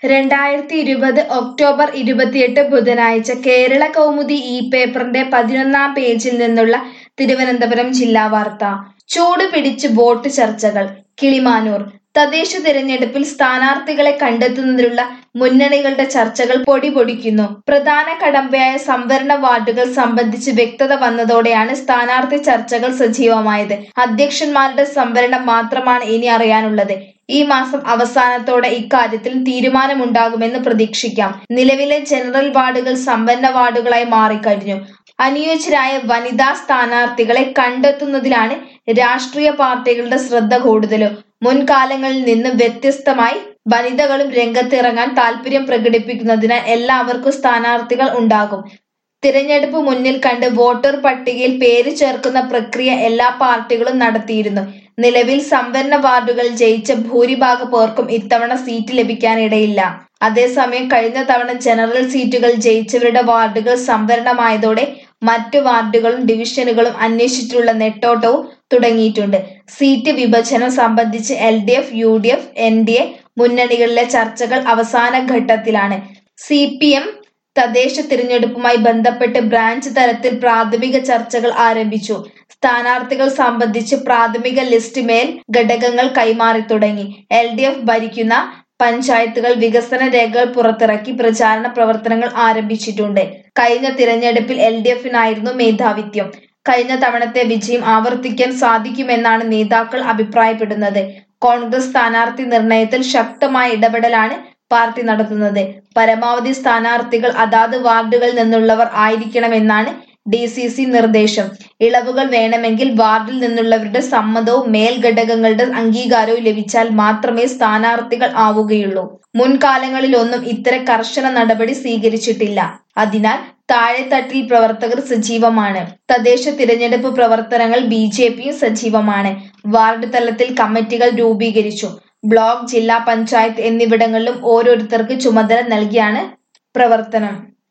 രണ്ടായിരത്തി ഇരുപത് ഒക്ടോബർ ഇരുപത്തിയെട്ട് ബുധനാഴ്ച കേരള കൗമുദി ഈ പേപ്പറിന്റെ പതിനൊന്നാം പേജിൽ നിന്നുള്ള തിരുവനന്തപുരം ജില്ലാ വാർത്ത ചൂട് പിടിച്ച് വോട്ട് ചർച്ചകൾ കിളിമാനൂർ തദ്ദേശ തിരഞ്ഞെടുപ്പിൽ സ്ഥാനാർത്ഥികളെ കണ്ടെത്തുന്നതിനുള്ള മുന്നണികളുടെ ചർച്ചകൾ പൊടി പൊടിക്കുന്നു പ്രധാന കടമ്പയായ സംവരണ വാർഡുകൾ സംബന്ധിച്ച് വ്യക്തത വന്നതോടെയാണ് സ്ഥാനാർത്ഥി ചർച്ചകൾ സജീവമായത് അധ്യക്ഷന്മാരുടെ സംവരണം മാത്രമാണ് ഇനി അറിയാനുള്ളത് ഈ മാസം അവസാനത്തോടെ ഇക്കാര്യത്തിൽ തീരുമാനമുണ്ടാകുമെന്ന് പ്രതീക്ഷിക്കാം നിലവിലെ ജനറൽ വാർഡുകൾ സംവരണ വാർഡുകളായി മാറിക്കഴിഞ്ഞു അനുയോജ്യരായ വനിതാ സ്ഥാനാർത്ഥികളെ കണ്ടെത്തുന്നതിലാണ് രാഷ്ട്രീയ പാർട്ടികളുടെ ശ്രദ്ധ കൂടുതലും മുൻകാലങ്ങളിൽ നിന്ന് വ്യത്യസ്തമായി വനിതകളും രംഗത്തിറങ്ങാൻ താല്പര്യം പ്രകടിപ്പിക്കുന്നതിനാൽ എല്ലാവർക്കും സ്ഥാനാർത്ഥികൾ ഉണ്ടാകും തിരഞ്ഞെടുപ്പ് മുന്നിൽ കണ്ട് വോട്ടർ പട്ടികയിൽ പേര് ചേർക്കുന്ന പ്രക്രിയ എല്ലാ പാർട്ടികളും നടത്തിയിരുന്നു നിലവിൽ സംവരണ വാർഡുകൾ ജയിച്ച ഭൂരിഭാഗ പേർക്കും ഇത്തവണ സീറ്റ് ലഭിക്കാനിടയില്ല അതേസമയം കഴിഞ്ഞ തവണ ജനറൽ സീറ്റുകൾ ജയിച്ചവരുടെ വാർഡുകൾ സംവരണമായതോടെ മറ്റു വാർഡുകളും ഡിവിഷനുകളും അന്വേഷിച്ചിട്ടുള്ള നെട്ടോട്ടവും തുടങ്ങിയിട്ടുണ്ട് സീറ്റ് വിഭജനം സംബന്ധിച്ച് L D F U D F N D A മുന്നണികളിലെ ചർച്ചകൾ അവസാന ഘട്ടത്തിലാണ് സി പി എം തദ്ദേശ തിരഞ്ഞെടുപ്പുമായി ബന്ധപ്പെട്ട് ബ്രാഞ്ച് തലത്തിൽ പ്രാഥമിക ചർച്ചകൾ ആരംഭിച്ചു സ്ഥാനാർത്ഥികൾ സംബന്ധിച്ച് പ്രാഥമിക ലിസ്റ്റ് മേൽ ഘടകങ്ങൾ കൈമാറി തുടങ്ങി എൽ ഡി എഫ് ഭരിക്കുന്ന പഞ്ചായത്തുകൾ വികസന രേഖകൾ പുറത്തിറക്കി പ്രചാരണ പ്രവർത്തനങ്ങൾ ആരംഭിച്ചിട്ടുണ്ട് കഴിഞ്ഞ തിരഞ്ഞെടുപ്പിൽ എൽ ഡി എഫിനായിരുന്നു മേധാവിത്യം കഴിഞ്ഞ തവണത്തെ വിജയം ആവർത്തിക്കാൻ സാധിക്കുമെന്നാണ് നേതാക്കൾ അഭിപ്രായപ്പെടുന്നത് കോൺഗ്രസ് സ്ഥാനാർത്ഥി നിർണയത്തിൽ ശക്തമായ ഇടപെടലാണ് പാർട്ടി നടത്തുന്നത് പരമാവധി സ്ഥാനാർത്ഥികൾ അതാത് വാർഡുകളിൽ നിന്നുള്ളവർ ആയിരിക്കണമെന്നാണ് ഡി സി സി നിർദ്ദേശം ഇളവുകൾ വേണമെങ്കിൽ വാർഡിൽ നിന്നുള്ളവരുടെ സമ്മതവും മേൽഘടകങ്ങളുടെ അംഗീകാരവും ലഭിച്ചാൽ മാത്രമേ സ്ഥാനാർത്ഥികൾ ആവുകയുള്ളൂ മുൻകാലങ്ങളിലൊന്നും ഇത്തരം കർശന നടപടി സ്വീകരിച്ചിട്ടില്ല അതിനാൽ താഴെത്തട്ടിൽ പ്രവർത്തകർ സജീവമാണ് തദ്ദേശ തിരഞ്ഞെടുപ്പ് പ്രവർത്തനങ്ങൾ ബി ജെ പിയും സജീവമാണ് വാർഡ് തലത്തിൽ കമ്മിറ്റികൾ രൂപീകരിച്ചു ബ്ലോക്ക് ജില്ലാ പഞ്ചായത്ത് എന്നിവിടങ്ങളിലും ഓരോരുത്തർക്ക് ചുമതല നൽകിയാണ് പ്രവർത്തനം